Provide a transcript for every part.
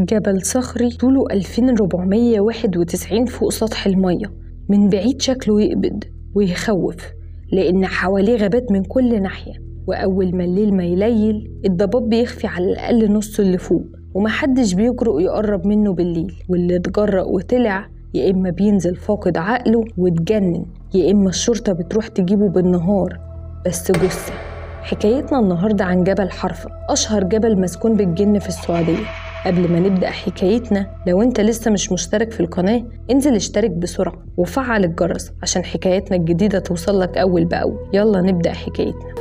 جبل صخري طوله 2491 فوق سطح المية من بعيد شكله يقبض ويخوف لأن حواليه غابات من كل ناحية وأول ما الليل ما يليل الضباب بيخفي على الأقل نص اللي فوق ومحدش بيجرؤ يقرب منه بالليل واللي اتجرأ وطلع يا إما بينزل فاقد عقله واتجنن يا إما الشرطة بتروح تجيبه بالنهار بس جثة حكايتنا النهاردة عن جبل حرفة أشهر جبل مسكون بالجن في السعودية قبل ما نبدأ حكايتنا لو انت لسه مش مشترك في القناة انزل اشترك بسرعة وفعل الجرس عشان حكايتنا الجديدة توصلك أول بأول يلا نبدأ حكايتنا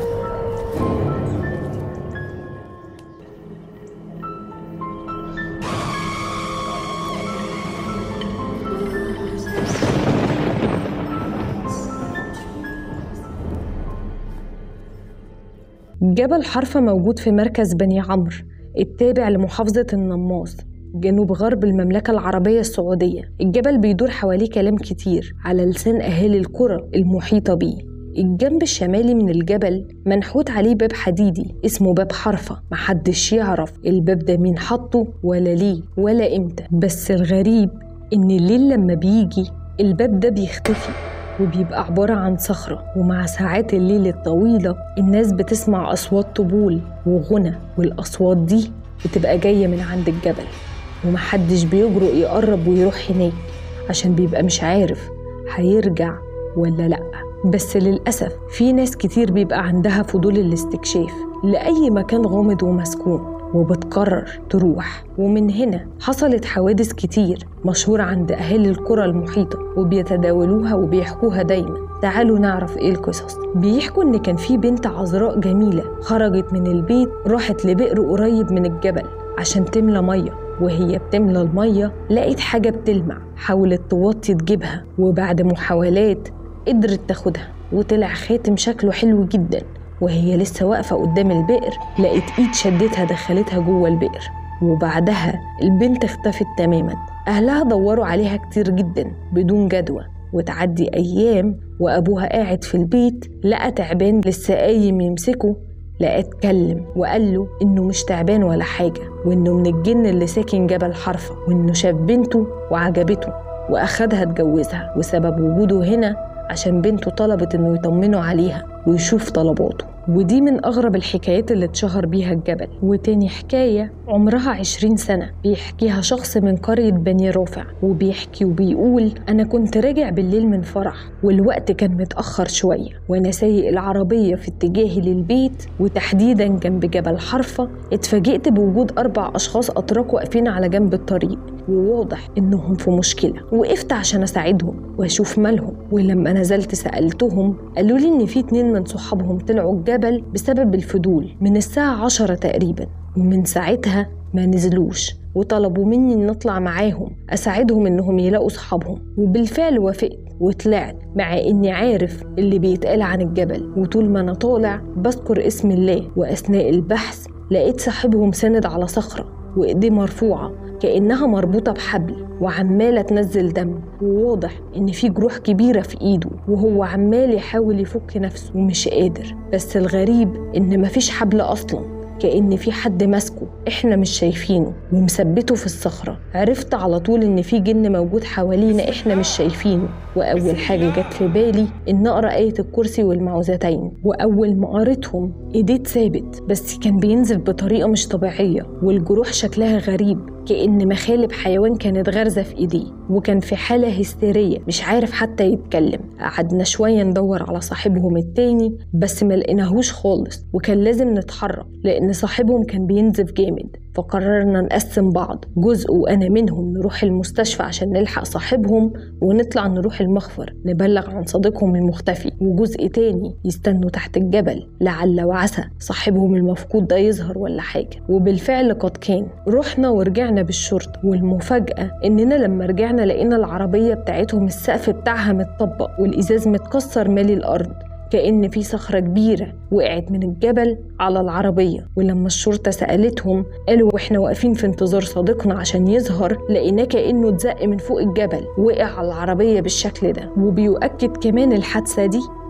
جبل حرفة موجود في مركز بني عمرو التابع لمحافظة النماص جنوب غرب المملكة العربية السعودية الجبل بيدور حواليه كلام كتير على لسان أهالي القرى المحيطة بيه الجنب الشمالي من الجبل منحوت عليه باب حديدي اسمه باب حرفة محدش يعرف الباب ده مين حطه ولا ليه ولا امتى بس الغريب ان الليل لما بيجي الباب ده بيختفي وبيبقى عبارة عن صخرة ومع ساعات الليل الطويلة الناس بتسمع أصوات طبول وغنى والأصوات دي بتبقى جاية من عند الجبل ومحدش بيجرؤ يقرب ويروح هناك عشان بيبقى مش عارف هيرجع ولا لأ بس للأسف في ناس كتير بيبقى عندها فضول الاستكشاف لأي مكان غامض ومسكون وبتقرر تروح ومن هنا حصلت حوادث كتير مشهورة عند أهالي القرى المحيطة وبيتداولوها وبيحكوها دايما تعالوا نعرف ايه القصص بيحكوا ان كان في بنت عذراء جميلة خرجت من البيت راحت لبئر قريب من الجبل عشان تملى مية وهي بتملى المية لقيت حاجة بتلمع حاولت توطي تجيبها وبعد محاولات قدرت تاخدها وطلع خاتم شكله حلو جدا وهي لسه واقفة قدام البئر لقيت إيد شدتها دخلتها جوه البئر وبعدها البنت اختفت تماما أهلها دوروا عليها كتير جدا بدون جدوى وتعدي أيام وأبوها قاعد في البيت لقى تعبان لسه قايم يمسكه لقى اتكلم وقال له إنه مش تعبان ولا حاجة وإنه من الجن اللي ساكن جبل حرفة وإنه شاف بنته وعجبته وأخدها اتجوزها وسبب وجوده هنا عشان بنته طلبت إنه يطمنوا عليها ويشوف طلباته ودي من أغرب الحكايات اللي اتشهر بيها الجبل وتاني حكاية عمرها عشرين سنة بيحكيها شخص من قرية بني رافع وبيحكي وبيقول أنا كنت راجع بالليل من فرح والوقت كان متأخر شوية وأنا سايق العربية في اتجاهي للبيت وتحديدا جنب جبل حرفة اتفاجئت بوجود أربع أشخاص أتراك واقفين على جنب الطريق وواضح إنهم في مشكلة وقفت عشان أساعدهم وأشوف مالهم ولما نزلت سألتهم قالوا لي إن في اتنين من صحابهم طلعوا الجبل بسبب الفضول من الساعة عشرة تقريبا ومن ساعتها ما نزلوش وطلبوا مني ان اطلع معاهم اساعدهم انهم يلاقوا صحابهم وبالفعل وافقت وطلعت مع اني عارف اللي بيتقال عن الجبل وطول ما انا طالع بذكر اسم الله واثناء البحث لقيت صاحبهم ساند على صخره وايديه مرفوعه كانها مربوطه بحبل وعماله تنزل دم وواضح ان في جروح كبيره في ايده وهو عمال يحاول يفك نفسه ومش قادر بس الغريب ان مفيش حبل اصلا كأن في حد ماسكه احنا مش شايفينه ومثبته في الصخرة عرفت على طول ان في جن موجود حوالينا احنا مش شايفينه واول حاجة جت في بالي ان اقرا آية الكرسي والمعوذتين واول ما قريتهم ايديت ثابت بس كان بينزل بطريقة مش طبيعية والجروح شكلها غريب كأن مخالب حيوان كانت غارزة في إيديه وكان في حالة هستيرية مش عارف حتى يتكلم قعدنا شوية ندور على صاحبهم التاني بس ما لقيناهوش خالص وكان لازم نتحرك لأن صاحبهم كان بينزف جامد فقررنا نقسم بعض جزء وأنا منهم نروح المستشفى عشان نلحق صاحبهم ونطلع نروح المخفر نبلغ عن صديقهم المختفي وجزء تاني يستنوا تحت الجبل لعل وعسى صاحبهم المفقود ده يظهر ولا حاجة وبالفعل قد كان رحنا ورجعنا بالشرطة والمفاجأة إننا لما رجعنا لقينا العربية بتاعتهم السقف بتاعها متطبق والإزاز متكسر مالي الأرض كأن في صخرة كبيرة وقعت من الجبل على العربية ولما الشرطة سألتهم قالوا واحنا واقفين في انتظار صديقنا عشان يظهر لقيناه كأنه اتزق من فوق الجبل وقع على العربية بالشكل ده وبيؤكد كمان الحادثة دي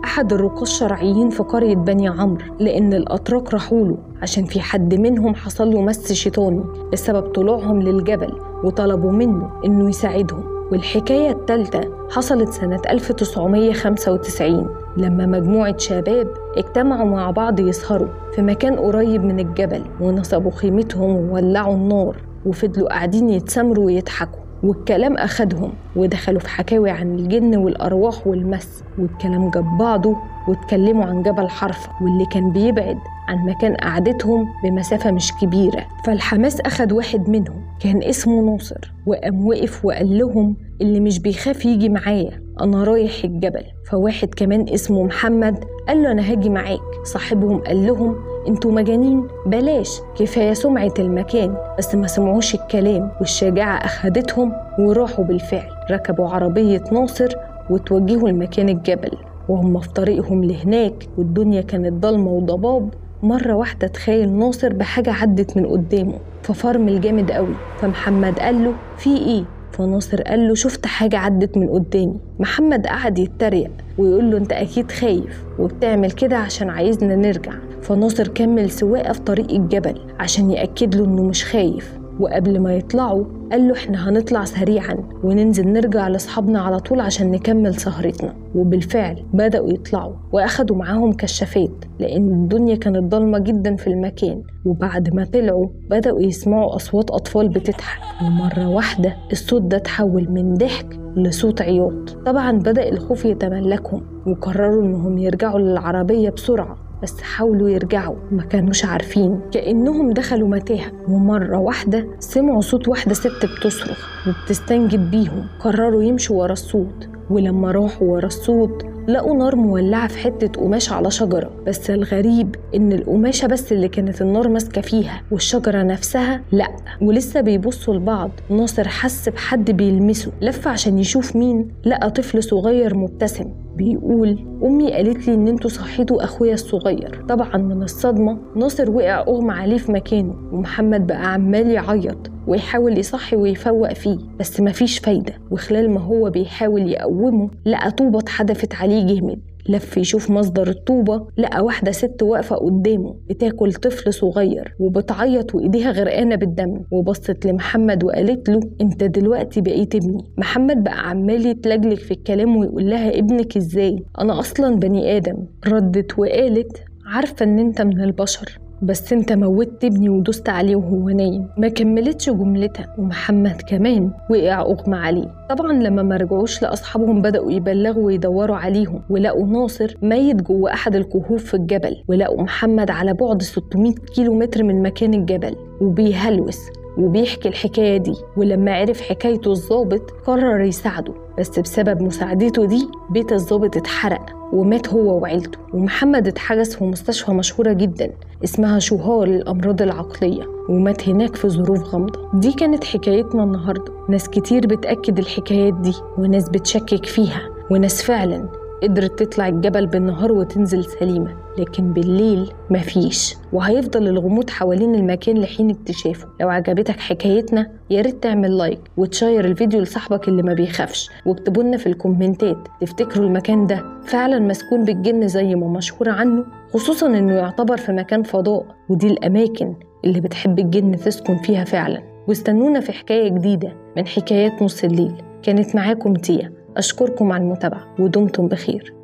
أحد الرقاة الشرعيين في قرية بني عمرو لأن الأتراك راحوله عشان في حد منهم حصل له مس شيطاني بسبب طلوعهم للجبل وطلبوا منه إنه يساعدهم والحكاية التالتة حصلت سنة 1995 لما مجموعة شباب اجتمعوا مع بعض يسهروا في مكان قريب من الجبل ونصبوا خيمتهم وولعوا النار وفضلوا قاعدين يتسامروا ويضحكوا والكلام أخدهم ودخلوا في حكاوي عن الجن والأرواح والمس والكلام جاب بعضه واتكلموا عن جبل حرفة واللي كان بيبعد عن مكان قعدتهم بمسافة مش كبيرة فالحماس أخد واحد منهم كان اسمه ناصر وقام وقف وقال لهم اللي مش بيخاف يجي معايا أنا رايح الجبل فواحد كمان اسمه محمد قال له أنا هاجي معاك صاحبهم قال لهم انتوا مجانين بلاش كفاية سمعة المكان بس ما سمعوش الكلام والشجاعة أخدتهم وراحوا بالفعل ركبوا عربية ناصر وتوجهوا لمكان الجبل وهم في طريقهم لهناك والدنيا كانت ضلمة وضباب مرة واحدة تخيل ناصر بحاجة عدت من قدامه ففرمل جامد قوي فمحمد قال له في ايه فناصر قال له شفت حاجة عدت من قدامي محمد قعد يتريق ويقول له انت اكيد خايف وبتعمل كده عشان عايزنا نرجع فناصر كمل سواقة في طريق الجبل عشان يأكد له انه مش خايف وقبل ما يطلعوا قال له احنا هنطلع سريعا وننزل نرجع لاصحابنا على طول عشان نكمل سهرتنا وبالفعل بدأوا يطلعوا واخدوا معاهم كشافات لان الدنيا كانت ضلمة جدا في المكان وبعد ما طلعوا بدأوا يسمعوا أصوات أطفال بتضحك ومرة واحدة الصوت ده تحول من ضحك لصوت عياط طبعا بدأ الخوف يتملكهم وقرروا انهم يرجعوا للعربية بسرعة بس حاولوا يرجعوا ما كانوش عارفين كأنهم دخلوا متاهة ومرة واحدة سمعوا صوت واحدة ست بتصرخ وبتستنجد بيهم قرروا يمشوا ورا الصوت ولما راحوا ورا الصوت لقوا نار مولعة في حتة قماش على شجرة بس الغريب إن القماشة بس اللي كانت النار ماسكة فيها والشجرة نفسها لأ ولسه بيبصوا لبعض ناصر حس بحد بيلمسه لف عشان يشوف مين لقى طفل صغير مبتسم بيقول أمي قالت لي إن انتوا صحيتوا أخويا الصغير طبعا من الصدمة ناصر وقع أغمى عليه في مكانه ومحمد بقى عمال يعيط ويحاول يصحي ويفوق فيه بس مفيش فايدة وخلال ما هو بيحاول يقومه لقى طوبة اتحدفت عليه جامد لف يشوف مصدر الطوبة لقى واحدة ست واقفة قدامه بتاكل طفل صغير وبتعيط وإيديها غرقانة بالدم وبصت لمحمد وقالت له أنت دلوقتي بقيت ابني محمد بقى عمال يتلجلج في الكلام ويقول لها ابنك إزاي أنا أصلا بني آدم ردت وقالت عارفة إن أنت من البشر بس انت موتت ابني ودوست عليه وهو نايم ما كملتش جملتها ومحمد كمان وقع اغمى عليه طبعا لما ما رجعوش لاصحابهم بداوا يبلغوا ويدوروا عليهم ولقوا ناصر ميت جوه احد الكهوف في الجبل ولقوا محمد على بعد 600 كيلو متر من مكان الجبل وبيهلوس وبيحكي الحكاية دي ولما عرف حكايته الظابط قرر يساعده بس بسبب مساعدته دي بيت الظابط اتحرق ومات هو وعيلته ومحمد اتحجز في مستشفى مشهورة جدا اسمها شوهار للأمراض العقلية ومات هناك في ظروف غامضة دي كانت حكايتنا النهاردة ناس كتير بتأكد الحكايات دي وناس بتشكك فيها وناس فعلا قدرت تطلع الجبل بالنهار وتنزل سليمة لكن بالليل مفيش وهيفضل الغموض حوالين المكان لحين اكتشافه لو عجبتك حكايتنا يا ريت تعمل لايك وتشير الفيديو لصاحبك اللي ما بيخافش واكتبوا لنا في الكومنتات تفتكروا المكان ده فعلا مسكون بالجن زي ما مشهور عنه خصوصا انه يعتبر في مكان فضاء ودي الاماكن اللي بتحب الجن تسكن فيها فعلا واستنونا في حكاية جديدة من حكايات نص الليل كانت معاكم تيا أشكركم على المتابعة ودمتم بخير